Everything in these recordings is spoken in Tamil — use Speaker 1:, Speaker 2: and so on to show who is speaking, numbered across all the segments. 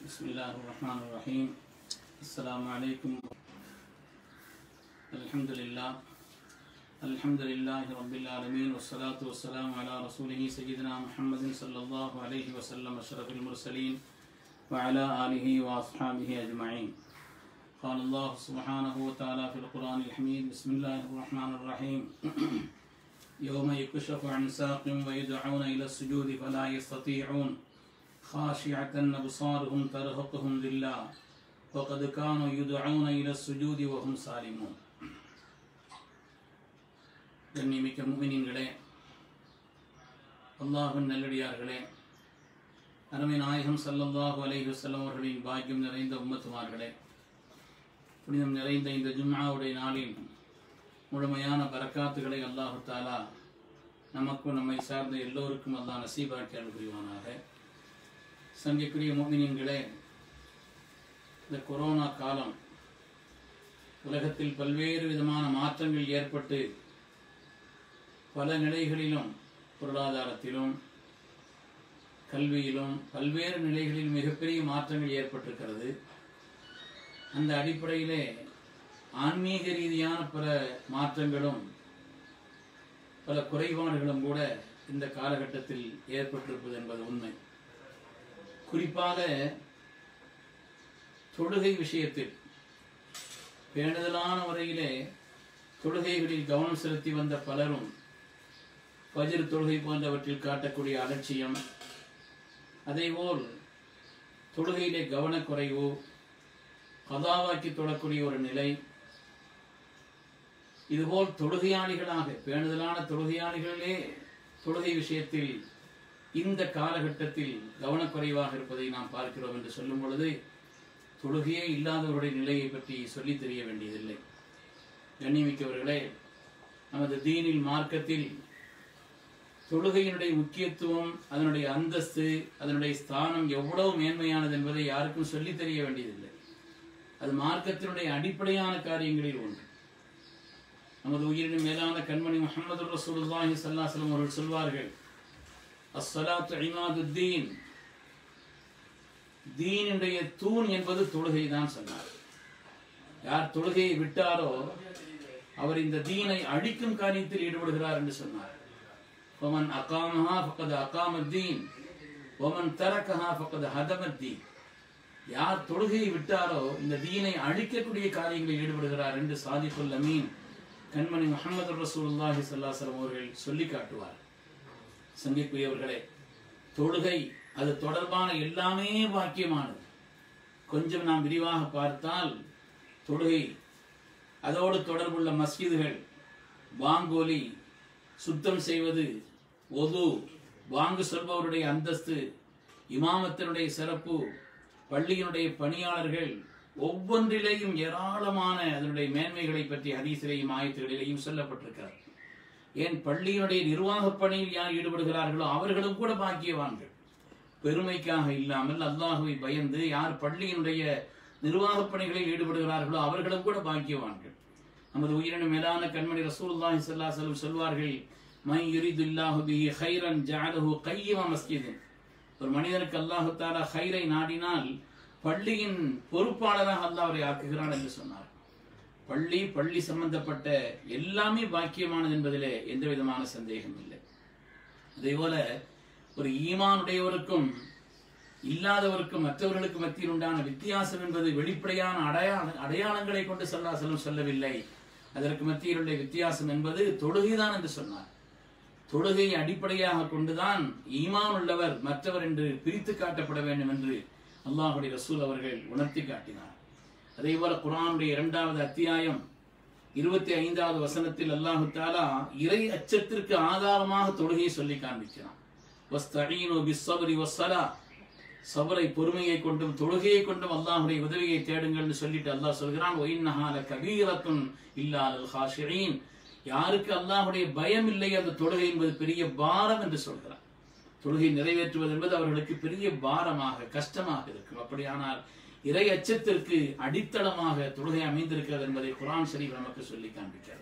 Speaker 1: بسم الله الرحمن الرحيم السلام عليكم الحمد لله الحمد لله رب العالمين والصلاة والسلام على رسوله سيدنا محمد صلى الله عليه وسلم أشرف المرسلين وعلى آله وأصحابه أجمعين قال الله سبحانه وتعالى في القرآن الحميد بسم الله الرحمن الرحيم يوم يكشف عن ساق ويدعون إلى السجود فلا يستطيعون خاشعة أبصارهم ترهقهم ذلة وقد كانوا يدعون إلى السجود وهم سالمون கண்ணிமிக்க முமினின்களே அல்லாஹின் நல்லடியார்களே அருமை நாயகம் ஸல்லல்லாஹு அலைஹி வஸல்லம் அவர்களின் பாக்கியம் நிறைந்த உம்மத்துமார்களே புனிதம் நிறைந்த இந்த ஜும்ஆவுடைய நாளில் முழுமையான பரக்காத்துகளை அல்லாஹு தாலா நமக்கும் நம்மை சார்ந்த எல்லோருக்கும் அல்லாஹ் நசீபாக்கி அருள் புரிவானாக சங்கிக்குரிய மோமினியன்களே இந்த கொரோனா காலம் உலகத்தில் பல்வேறு விதமான மாற்றங்கள் ஏற்பட்டு பல நிலைகளிலும் பொருளாதாரத்திலும் கல்வியிலும் பல்வேறு நிலைகளில் மிகப்பெரிய மாற்றங்கள் ஏற்பட்டிருக்கிறது அந்த அடிப்படையிலே ஆன்மீக ரீதியான பல மாற்றங்களும் பல குறைபாடுகளும் கூட இந்த காலகட்டத்தில் ஏற்பட்டிருப்பது என்பது உண்மை குறிப்பாக தொழுகை விஷயத்தில் பேணுதலான முறையிலே தொழுகைகளில் கவனம் செலுத்தி வந்த பலரும் பஜிர் தொழுகை போன்றவற்றில் காட்டக்கூடிய அலட்சியம் அதேபோல் தொழுகையிலே கவனக்குறைவு கதாவாக்கி தொழக்கூடிய ஒரு நிலை இதுபோல் தொழுகையாளிகளாக பேணுதலான தொழுகையாளிகளே தொழுகை விஷயத்தில் இந்த காலகட்டத்தில் கவனக்குறைவாக இருப்பதை நாம் பார்க்கிறோம் என்று சொல்லும் பொழுது தொழுகையே இல்லாதவருடைய நிலையை பற்றி சொல்லித் தெரிய வேண்டியதில்லை கண்ணியமிக்கவர்களே நமது தீனில் மார்க்கத்தில் தொழுகையினுடைய முக்கியத்துவம் அதனுடைய அந்தஸ்து அதனுடைய ஸ்தானம் எவ்வளவு மேன்மையானது என்பதை யாருக்கும் சொல்லித் தெரிய வேண்டியதில்லை அது மார்க்கத்தினுடைய அடிப்படையான காரியங்களில் ஒன்று நமது உயிரின் மேலான கண்மணி முகமது ரசூலுல்லாஹி ஸல்லல்லாஹு அவர்கள் சொல்வார்கள் அஸ்ஸலாத்து இமாதுத்தீன் தீனுடைய தூண் என்பது தொழுகை தான் சொன்னார் யார் தொழுகையை விட்டாரோ அவர் இந்த தீனை அழிக்கும் காரியத்தில் ஈடுபடுகிறார் என்று சொன்னார் ஒமன் அகாமஹா ஃபக்கத் அகாமத்தீன் ஒமன் தரக்கஹா ஃபக்கத் ஹதமத்தீன் யார் தொழுகையை விட்டாரோ இந்த தீனை அழிக்கக்கூடிய காரியங்களில் ஈடுபடுகிறார் என்று சாதிக்குல் அமீன் கண்மணி முகமது ரசூலுல்லாஹி ஸல்லல்லாஹு அவர்கள் சொல்லி காட்டுவார் சங்கிக்குரியவர்களே தொழுகை அது தொடர்பான எல்லாமே பாக்கியமானது கொஞ்சம் நாம் விரிவாக பார்த்தால் தொழுகை அதோடு தொடர்புள்ள மஸ்ஜிதுகள் வாங்கோலி சுத்தம் செய்வது ஒது வாங்கு சொல்பவருடைய அந்தஸ்து இமாமத்தினுடைய சிறப்பு பள்ளியினுடைய பணியாளர்கள் ஒவ்வொன்றிலேயும் ஏராளமான அதனுடைய மேன்மைகளை பற்றி ஹதீசிலையும் ஆயத்துகளிலேயும் சொல்லப்பட்டிருக்கிறார் ஏன் பள்ளியினுடைய நிர்வாக பணியில் யார் ஈடுபடுகிறார்களோ அவர்களும் கூட பாக்கியவான்கள் பெருமைக்காக இல்லாமல் அல்லாஹுவை பயந்து யார் பள்ளியினுடைய நிர்வாக பணிகளில் ஈடுபடுகிறார்களோ அவர்களும் கூட பாக்கியவான்கள் நமது உயிரின மேலான கண்மணி ரசூலுல்லாஹி ஸல்லல்லாஹு அலைஹி வஸல்லம் சொல்வார்கள் மை யுரிதுல்லாஹு பிஹி கைரன் ஜஅலஹு கையிமா மஸ்ஜிதின் ஒரு மனிதனுக்கு அல்லாஹு தாலா ஹைரை நாடினால் பள்ளியின் பொறுப்பாளராக அல்லாஹ் அவரை ஆக்குகிறான் என்று சொன்னார் பள்ளி பள்ளி சம்பந்தப்பட்ட எல்லாமே பாக்கியமானது என்பதிலே எந்த விதமான சந்தேகம் இல்லை அதே போல ஒரு ஈமானுடையவருக்கும் இல்லாதவருக்கும் மற்றவர்களுக்கு மத்தியில் உண்டான வித்தியாசம் என்பது வெளிப்படையான அடையாள அடையாளங்களை கொண்டு சல்லாசலம் சொல்லவில்லை அதற்கு மத்தியில் உள்ள வித்தியாசம் என்பது தொழுகைதான் என்று சொன்னார் தொழுகையை அடிப்படையாக கொண்டுதான் ஈமான் உள்ளவர் மற்றவர் என்று பிரித்து காட்டப்பட வேண்டும் என்று அல்லாஹுடைய ரசூல் அவர்கள் உணர்த்தி காட்டினார் அதே போல குரானுடைய இரண்டாவது அத்தியாயம் இருபத்தி ஐந்தாவது வசனத்தில் அல்லாஹு தாலா இறை அச்சத்திற்கு ஆதாரமாக தொழுகையை சொல்லி காண்பிக்கிறான் வஸ்தஈனு பிஸ்ஸப்ரி வஸ்ஸலா சபரை பொறுமையை கொண்டும் தொழுகையை கொண்டும் அல்லாஹுடைய உதவியை தேடுங்கள்னு சொல்லிட்டு அல்லாஹ் சொல்கிறான் ஒயின்னஹால கபீரத்துன் இல்லாதல் ஹாஷிரீன் யாருக்கு அல்லாஹுடைய பயம் இல்லை அந்த தொழுகை என்பது பெரிய பாரம் என்று சொல்கிறான் தொழுகை நிறைவேற்றுவது என்பது அவர்களுக்கு பெரிய பாரமாக கஷ்டமாக இருக்கும் அப்படியானால் இறை அச்சத்திற்கு அடித்தளமாக தொழுகை அமைந்திருக்கிறது என்பதை குரான் ஷரீப் நமக்கு சொல்லி காண்பிக்கிறது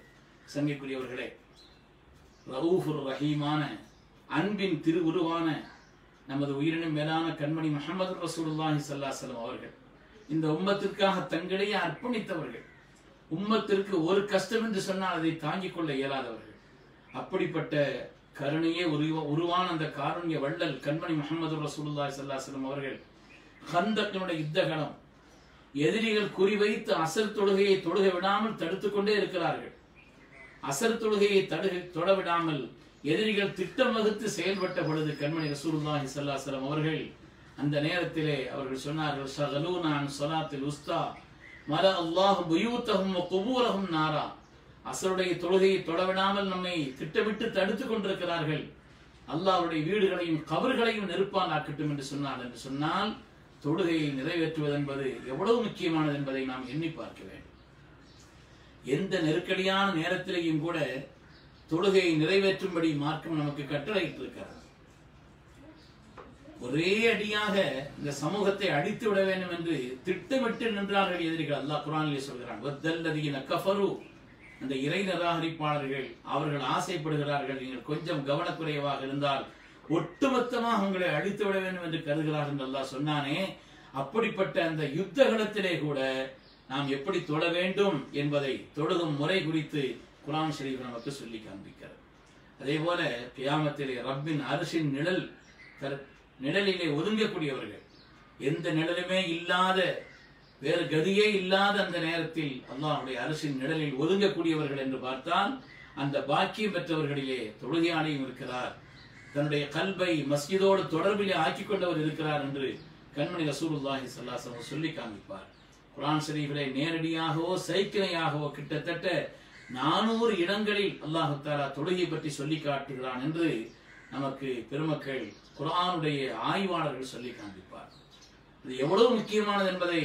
Speaker 1: சங்கைக்குரியவர்களே ரவுஃபுர் ரஹீமான அன்பின் திருவுருவான நமது உயிரினும் மேலான கண்மணி முஹம்மது ரசூலுல்லாஹி ஸல்லல்லாஹு அவர்கள் இந்த உம்மத்திற்காக தங்களையே அர்ப்பணித்தவர்கள் உம்மத்திற்கு ஒரு கஷ்டம் என்று சொன்னால் அதை தாங்கிக் கொள்ள இயலாதவர்கள் அப்படிப்பட்ட கருணையே உருவ- உருவான அந்த காருண்ய வள்ளல் கண்மணி முஹம்மது ரசூலுல்லாஹி ஸல்லல்லாஹு அலைஹி வஸல்லம் அவர்கள் கந்தக்கினுடைய யுத்தகலம் எதிரிகள் குறிவைத்து அசர் தொழுகையை தொழுக விடாமல் தடுத்துக் கொண்டே இருக்கிறார்கள் அசர் தொழுகையை தடுக தொட விடாமல் எதிரிகள் திட்டம் வகுத்து செயல்பட்ட பொழுது கண்மணி ரசூலுல்லாஹி ஸல்லல்லாஹு அலைஹி வஸல்லம் அவர்கள் அந்த நேரத்திலே அவர்கள் சொன்னார்கள் ஷகலூனா அன் ஸலாத்தில் உஸ்தா மல அல்லாஹ் புயூத்தஹும் வ குபூரஹும் நாரா அசருடைய தொழுகையை தொடவிடாமல் நம்மை திட்டமிட்டு தடுத்துக் கொண்டிருக்கிறார்கள் அல்லாஹ்வுடைய வீடுகளையும் கபர்களையும் நெருப்பால் ஆக்கட்டும் என்று சொன்னார் என்று சொன்னால் தொழுகையை நிறைவேற்றுவது என்பது எவ்வளவு முக்கியமானது என்பதை நாம் எண்ணி பார்க்க வேண்டும் எந்த நெருக்கடியான நேரத்திலேயும் கூட தொழுகையை நிறைவேற்றும்படி மார்க்கம் நமக்கு கட்டளையிட்டிருக்கிறது ஒரே அடியாக இந்த சமூகத்தை அழித்து விட வேண்டும் என்று திட்டமிட்டு நின்றார்கள் எதிரிகள் அல்லாஹ் குரானிலே சொல்கிறான் வத்தல்லதீன கஃபரு அந்த இறை நிராகரிப்பாளர்கள் அவர்கள் ஆசைப்படுகிறார்கள் நீங்கள் கொஞ்சம் கவனக்குறைவாக இருந்தால் ஒட்டுமொத்தமாக உங்களை அழித்து விட வேண்டும் என்று கருதுகிறார்கள் என்று அல்லாஹ் சொன்னானே அப்படிப்பட்ட அந்த யுத்த களத்திலே கூட நாம் எப்படி தொழ வேண்டும் என்பதை தொழுகும் முறை குறித்து குரான் ஷரீஃப் நமக்கு சொல்லி காண்பிக்கிறது அதே போல கியாமத்திலே ரப்பின் அரசின் நிழல் கரு- நிழலிலே ஒதுங்கக்கூடியவர்கள் எந்த நிழலுமே இல்லாத வேறு கதியே இல்லாத அந்த நேரத்தில் அல்லாஹ்வுடைய அரசின் நிழலில் ஒதுங்கக்கூடியவர்கள் என்று பார்த்தால் அந்த பாக்கியம் பெற்றவர்களிலே தொழுகையாளியும் இருக்கிறார் தன்னுடைய கல்வை மஸ்ஜிதோடு தொடர்பிலே ஆக்கிக் கொண்டவர் இருக்கிறார் என்று கண்மணி ரசூலுல்லாஹி ஸல்லல்லாஹு அலைஹி வஸல்லம் சொல்லி காண்பிப்பார் குர்ஆன் ஷரீஃபிலே நேரடியாகவோ சைக்கிளையாகவோ கிட்டத்தட்ட நானூறு இடங்களில் அல்லாஹு தாலா தொழுகை பற்றி சொல்லி காட்டுகிறான் என்று நமக்கு பெருமக்கள் குர்ஆனுடைய ஆய்வாளர்கள் சொல்லி காண்பிப்பார் இது எவ்வளவு முக்கியமானது என்பதை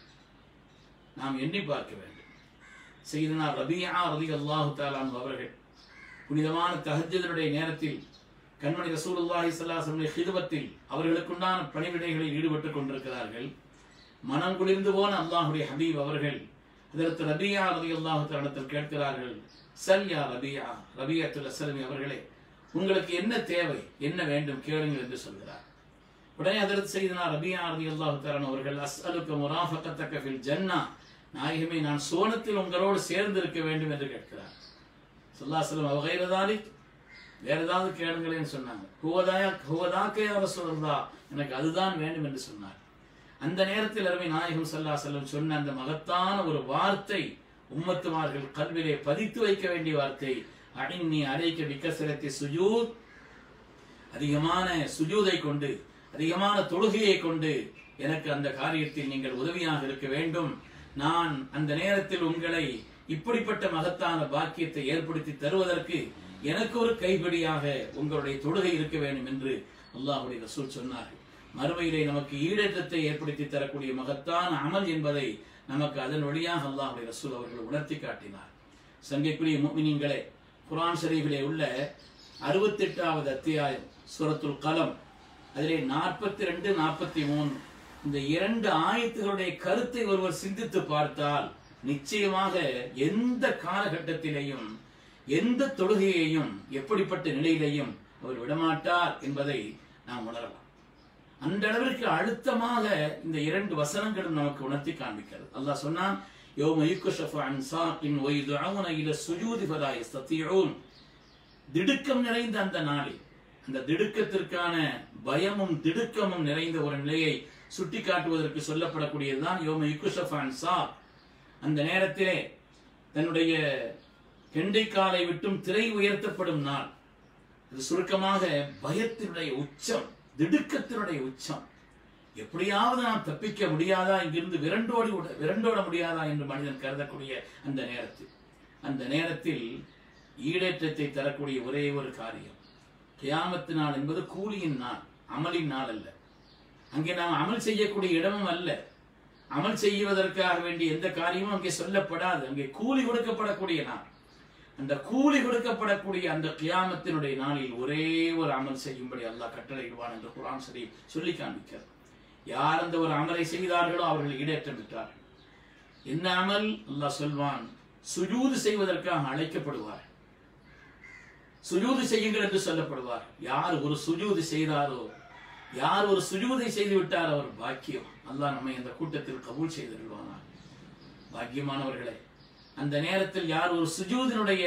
Speaker 1: நாம் எண்ணி பார்க்க வேண்டும் செய்தனா ரபியா ரதி அல்லாஹு தாலான் அவர்கள் புனிதமான தஹஜ்ஜுடைய நேரத்தில் கண்மணி ரசூலுல்லாஹி ஸல்லல்லாஹு அலைஹி வஸல்லம் ஹிதுபத்தில் அவர்களுக்குண்டான பணிவிடைகளில் ஈடுபட்டுக் கொண்டிருக்கிறார்கள் மனம் குளிர்ந்து போன அல்லாஹுடைய ஹபீப் அவர்கள் அதற்கு ரபியா ரதி அல்லாஹு தாலத்தில் கேட்கிறார்கள் சல் யா ரபியா ரபியத்துல் அஸ்லமி அவர்களே உங்களுக்கு என்ன தேவை என்ன வேண்டும் கேளுங்கள் என்று சொல்கிறார் உடனே அதற்கு செய்தனா ரபியா ரதி அல்லாஹு தாலான் அவர்கள் அஸ்அலுக்க முராஃபகத்தக்க ஃபில் ஜன்னா நாயகமே நான் சோனத்தில் உங்களோடு சேர்ந்து இருக்க வேண்டும் என்று கேட்கிறார் சொல்லாசலம் அவகைரதாலி வேற ஏதாவது கேளுங்களேன்னு சொன்னாங்க ஹுவதாயா ஹுவதாக்கே அவர் சொல்றதா எனக்கு அதுதான் வேண்டும் என்று சொன்னார் அந்த நேரத்தில் அருமை நாயகம் சல்லா செல்லம் சொன்ன அந்த மகத்தான ஒரு வார்த்தை உம்மத்துமார்கள் கல்விலே பதித்து வைக்க வேண்டிய வார்த்தை அடின்னி அழைக்க விக்கசரத்தை சுஜூத் அதிகமான சுஜூதை கொண்டு அதிகமான தொழுகையை கொண்டு எனக்கு அந்த காரியத்தில் நீங்கள் உதவியாக இருக்க வேண்டும் நான் அந்த நேரத்தில் உங்களை இப்படிப்பட்ட மகத்தான பாக்கியத்தை ஏற்படுத்தி தருவதற்கு எனக்கு ஒரு கைப்பிடியாக உங்களுடைய தொழுகை இருக்க வேண்டும் என்று அல்லாஹுடைய ரசூல் சொன்னார்கள் மறுமையிலே நமக்கு ஈடேற்றத்தை ஏற்படுத்தி தரக்கூடிய மகத்தான அமல் என்பதை நமக்கு அதன் வழியாக அல்லாஹுடைய ரசூல் அவர்கள் உணர்த்தி காட்டினார் சங்கைக்குரிய முஃமினீன்களே குர்ஆன் ஷரீஃபிலே உள்ள அறுபத்தெட்டாவது அத்தியாயம் சூரத்துல் கலம் அதிலே நாற்பத்தி ரெண்டு நாற்பத்தி மூணு இந்த இரண்டு ஆயத்துகளுடைய கருத்தை ஒருவர் சிந்தித்து பார்த்தால் நிச்சயமாக எந்த காலகட்டத்திலேயும் எந்த தொழுகையையும் எப்படிப்பட்ட நிலையிலையும் அவர் விடமாட்டார் என்பதை நாம் உணரலாம் அந்த அளவிற்கு அழுத்தமாக இந்த இரண்டு வசனங்களும் நமக்கு உணர்த்தி காண்பிக்கிறது அல்லாஹ் சொன்னான் யௌம யுக்ஷஃபு அன் சாக்கின் வயுதுஅவுன இல சுஜூதி ஃபலா யஸ்தத்தியூன் திடுக்கம் நிறைந்த அந்த நாளில் அந்த திடுக்கத்திற்கான பயமும் திடுக்கமும் நிறைந்த ஒரு நிலையை சுட்டிக்காட்டுவதற்கு சொல்லப்படக்கூடியதுதான் யோம யுக்குஷஃபான் சா அந்த நேரத்திலே தன்னுடைய கெண்டைக்காலை விட்டும் திரை உயர்த்தப்படும் நாள் இது சுருக்கமாக பயத்தினுடைய உச்சம் திடுக்கத்தினுடைய உச்சம் எப்படியாவது நாம் தப்பிக்க முடியாதா இங்கிருந்து விரண்டோடி விட- விரண்டோட முடியாதா என்று மனிதன் கருதக்கூடிய அந்த நேரத்தில் அந்த நேரத்தில் ஈடேற்றத்தை தரக்கூடிய ஒரே ஒரு காரியம் கியாமத்து நாள் என்பது கூலியின் நாள் அமலின் நாள் அல்ல அங்கே நாம் அமல் செய்யக்கூடிய இடமும் அல்ல அமல் செய்வதற்காக வேண்டிய எந்த காரியமும் அங்கே சொல்லப்படாது அங்கே கூலி கொடுக்கப்படக்கூடிய நாள் அந்த கூலி கொடுக்கப்படக்கூடிய அந்த கியாமத்தினுடைய நாளில் ஒரே ஒரு அமல் செய்யும்படி அல்லாஹ் கட்டளையிடுவான் என்று குர்ஆன் சரி சொல்லி காண்பிக்கிறது யார் அந்த ஒரு அமலை செய்தார்களோ அவர்கள் ஈடேற்றம் பெற்றார்கள் என்ன அமல் அல்லாஹ் சொல்வான் சுஜூது செய்வதற்காக அழைக்கப்படுவார் சுஜூது செய்யுங்கள் என்று சொல்லப்படுவார் யார் ஒரு சுஜூது செய்தாரோ யார் ஒரு சுஜூதை செய்து விட்டார் அவர் பாக்கியம் அல்லாஹ் நம்மை அந்த கூட்டத்தில் கபூல் செய்திருவானார் பாக்கியமானவர்களே அந்த நேரத்தில் யார் ஒரு சுஜூதினுடைய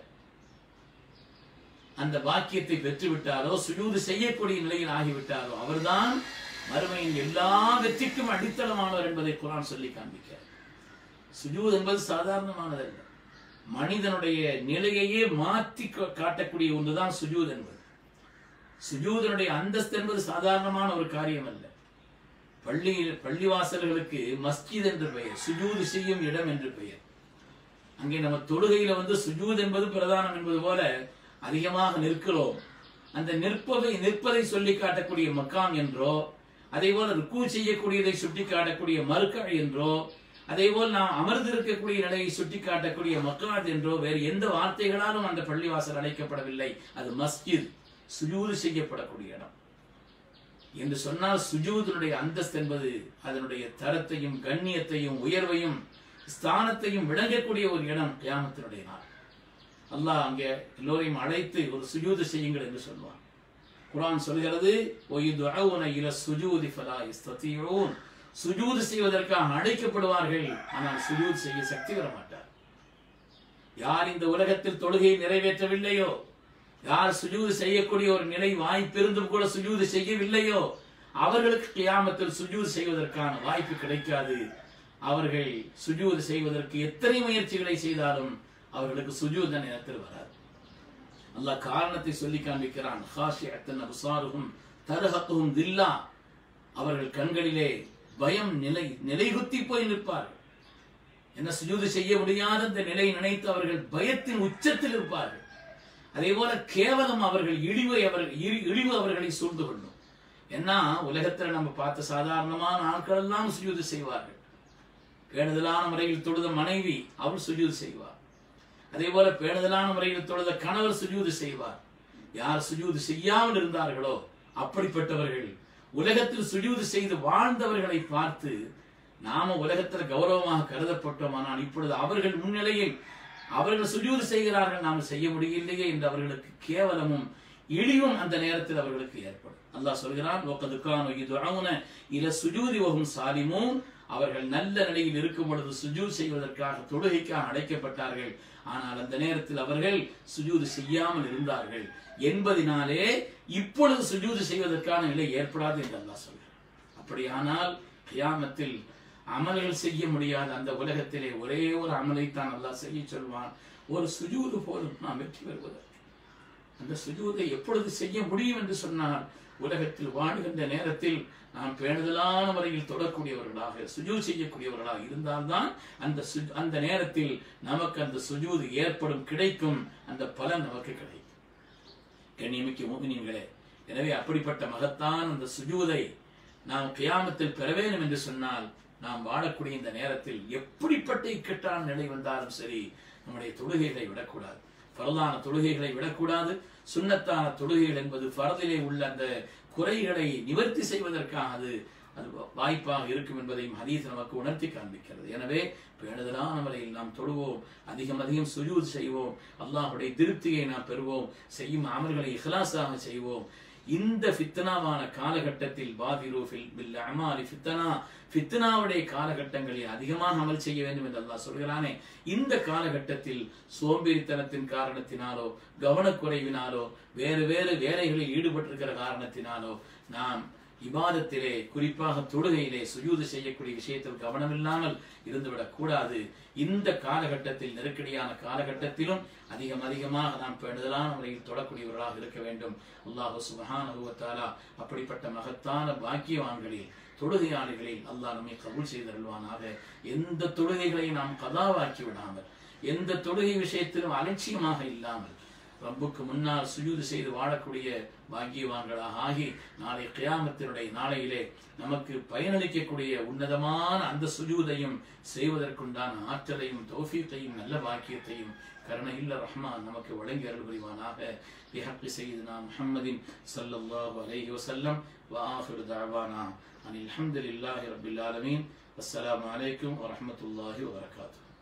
Speaker 1: அந்த பாக்கியத்தை பெற்று விட்டாரோ சுஜூது செய்யக்கூடிய நிலையில் ஆகிவிட்டாரோ அவர்தான் மறுமையின் எல்லா வெற்றிக்கும் அடித்தளமானவர் என்பதை குரான் சொல்லி காண்பிக்க சுஜூத் என்பது சாதாரணமானதல்ல மனிதனுடைய நிலையையே மாற்றி கா- காட்டக்கூடிய ஒன்றுதான் சுஜூத் என்பது சுஜூதனுடைய அந்தஸ்து என்பது சாதாரணமான ஒரு காரியம் அல்ல பள்ளி பள்ளிவாசல்களுக்கு மஸ்ஜித் என்று பெயர் சுஜூது செய்யும் இடம் என்று பெயர் அங்கே நம்ம தொழுகையில வந்து சுஜூத் என்பது பிரதானம் என்பது போல அதிகமாக நிற்கிறோம் அந்த நிற்பதை நிற்பதை சொல்லி காட்டக்கூடிய மக்காம் என்றோ அதே போல ருக்கு செய்யக்கூடியதை சுட்டி காட்டக்கூடிய மறுக்கா என்றோ அதே போல் நாம் அமர்ந்திருக்கக்கூடிய நிலையை சுட்டி காட்டக்கூடிய மக்காத் என்றோ வேறு எந்த வார்த்தைகளாலும் அந்த பள்ளிவாசல் அழைக்கப்படவில்லை அது மஸ்ஜித் சுஜூது செய்யப்படக்கூடிய இடம் என்று சொன்னால் சுஜூதனுடைய அந்தஸ்து என்பது அதனுடைய தரத்தையும் கண்ணியத்தையும் உயர்வையும் ஸ்தானத்தையும் விளங்கக்கூடிய ஒரு இடம் கியாமத்தினுடைய நாள் அல்லாஹ் அங்கே எல்லோரையும் அழைத்து ஒரு சுஜூது செய்யுங்கள் என்று சொல்வான் குர்ஆன் சொல்கிறது ஒயுதுஅவுன இல சுஜூதி ஃபலா யஸ்ததியூன் சுஜூது செய்வதற்காக அழைக்கப்படுவார்கள் ஆனால் சுஜூத் செய்ய சக்தி வர மாட்டார் யார் இந்த உலகத்தில் தொழுகையை நிறைவேற்றவில்லையோ யார் சுஜூது செய்யக்கூடிய ஒரு நிலை வாய்ப்பிருந்தும் கூட சுஜூது செய்யவில்லையோ அவர்களுக்கு கியாமத்தில் சுஜூது செய்வதற்கான வாய்ப்பு கிடைக்காது அவர்கள் சுஜூது செய்வதற்கு எத்தனை முயற்சிகளை செய்தாலும் அவர்களுக்கு சுஜூத் அந்த நேரத்தில் வராது அல்லாஹ் காரணத்தை சொல்லி காண்பிக்கிறான் ஹாஷியத்தன் அப்சாருகும் தரஹத்தும் தில்லா அவர்கள் கண்களிலே பயம் நிலை நிலைகுத்தி போய் நிற்பார்கள் என்ன சுஜூது செய்ய முடியாத இந்த நிலை நினைத்து அவர்கள் பயத்தின் உச்சத்தில் இருப்பார்கள் அதே போல கேவலம் அவர்கள் இழிவை அவர்கள் இழி- இழிவு அவர்களை சூழ்ந்து கொள்ளும் ஏன்னா உலகத்துல நம்ம பார்த்த சாதாரணமான ஆட்கள் எல்லாம் சுஜூது செய்வார்கள் பேணுதலான முறையில் தொழுத மனைவி அவள் சுஜூது செய்வார் அதே போல பேணுதலான முறையில் தொழுத கணவர் சுஜூது செய்வார் யார் சுஜூது செய்யாமல் இருந்தார்களோ அப்படிப்பட்டவர்கள் உலகத்தில் சுஜூது செய்து வாழ்ந்தவர்களை பார்த்து நாம உலகத்தில் கௌரவமாக கருதப்பட்டோமானால் இப்பொழுது அவர்கள் முன்னிலையில் அவர்கள் சுஜூது செய்கிறார்கள் நாம் செய்ய முடியலையே என்று அவர்களுக்கு கேவலமும் இழிவும் அந்த நேரத்தில் அவர்களுக்கு ஏற்படும் அல்லாஹ் சொல்கிறான் "வகதுகானு யுதுஊன இல சுஜூதி வஹும் சாலிமூன் அவர்கள் நல்ல நிலையில் இருக்கும் பொழுது சுஜூத் செய்வதற்காக தொழுகைக்காக அழைக்கப்பட்டார்கள் ஆனால் அந்த நேரத்தில் அவர்கள் சுஜூது செய்யாமல் இருந்தார்கள் என்பதினாலே இப்பொழுது சுஜூது செய்வதற்கான நிலை ஏற்படாது என்று அல்லாஹ் சொல்கிறார் அப்படியானால் கியாமத்தில் அமல்கள் செய்ய முடியாத அந்த உலகத்திலே ஒரே ஒரு அமலைத்தான் அல்லாஹ் செய்ய சொல்வான் ஒரு சுஜூது போதும் நாம் வெற்றி பெறுவதற்கு அந்த சுஜூதை எப்பொழுது செய்ய முடியும் என்று சொன்னால் உலகத்தில் வாழ்கின்ற நேரத்தில் நாம் பேணுதலான முறையில் தொடக்கூடியவர்களாக சுஜூத் செய்யக்கூடியவர்களாக இருந்தால்தான் அந்த சு- அந்த நேரத்தில் நமக்கு அந்த சுஜூது ஏற்படும் கிடைக்கும் அந்த பலன் நமக்கு கிடைக்கும் கண்ணியமிக்க மோகினீங்களே எனவே அப்படிப்பட்ட மகத்தான் அந்த சுஜூதை நாம் கியாமத்தில் பெற வேண்டும் என்று சொன்னால் நாம் வாழக்கூடிய இந்த நேரத்தில் எப்படிப்பட்ட இக்கட்டான நிலை வந்தாலும் சரி நம்முடைய தொழுகைகளை விடக்கூடாது பரலான தொழுகைகளை விடக்கூடாது சுன்னத்தான தொழுகைகள் என்பது பரதிலே உள்ள அந்த குறைகளை நிவர்த்தி செய்வதற்காக அது அது வாய்ப்பாக இருக்கும் என்பதையும் ஹதீஸ் நமக்கு உணர்த்தி காண்பிக்கிறது எனவே பேணுதலான முறையில் நாம் தொழுவோம் அதிகம் அதிகம் சுஜூத் செய்வோம் அல்லாஹ்வுடைய திருப்தியை நாம் பெறுவோம் செய்யும் அமல்களை இஹ்லாஸாக செய்வோம் இந்த ஃபித்னாவான காலகட்டத்தில் பாதிரு ஃபில் பில் அமாலி ஃபித்னா ஃபித்னாவுடைய காலகட்டங்களில் அதிகமாக அமல் செய்ய வேண்டும் என்று அல்லாஹ் சொல்கிறானே இந்த காலகட்டத்தில் சோம்பேறித்தனத்தின் காரணத்தினாலோ கவனக்குறைவினாலோ வேறு வேறு வேலைகளில் ஈடுபட்டிருக்கிற காரணத்தினாலோ நாம் இபாதத்திலே குறிப்பாக தொழுகையிலே சுஜூது செய்யக்கூடிய விஷயத்தில் கவனமில்லாமல் இருந்துவிடக் கூடாது இந்த காலகட்டத்தில் நெருக்கடியான காலகட்டத்திலும் அதிகம் அதிகமாக நாம் பேணுதலான முறையில் தொடக்கூடியவர்களாக இருக்க வேண்டும் அல்லாஹு சுபஹானஹு வ தஆலா அப்படிப்பட்ட மகத்தான பாக்கியவான்களில் தொழுகையாளிகளில் அல்லாஹ் நம்மை கபூல் செய்தருள்வானாக எந்த தொழுகைகளையும் நாம் கதாவாக்கி விடாமல் எந்த தொழுகை விஷயத்திலும் அலட்சியமாக இல்லாமல் ரப்புக்கு முன்னால் சுஜூது செய்து வாழக்கூடிய பாக்கியவான்களாக ஆகி நாளை கியாமத்தினுடைய நாளையிலே நமக்கு பயனளிக்கக்கூடிய உன்னதமான அந்த சுஜூதையும் செய்வதற்குண்டான ஆற்றலையும் தௌஃபீக்கையும் நல்ல பாக்கியத்தையும் கருணையுள்ள ரஹ்மான் நமக்கு வழங்கி அருள் புரிவானாக பிஹக்கி செய்தனா முஹம்மதின் ஸல்லல்லாஹு அலைஹி வஸல்லம் وآخر دعوانا أن الحمد لله رب العالمين والسلام عليكم ورحمة الله وبركاته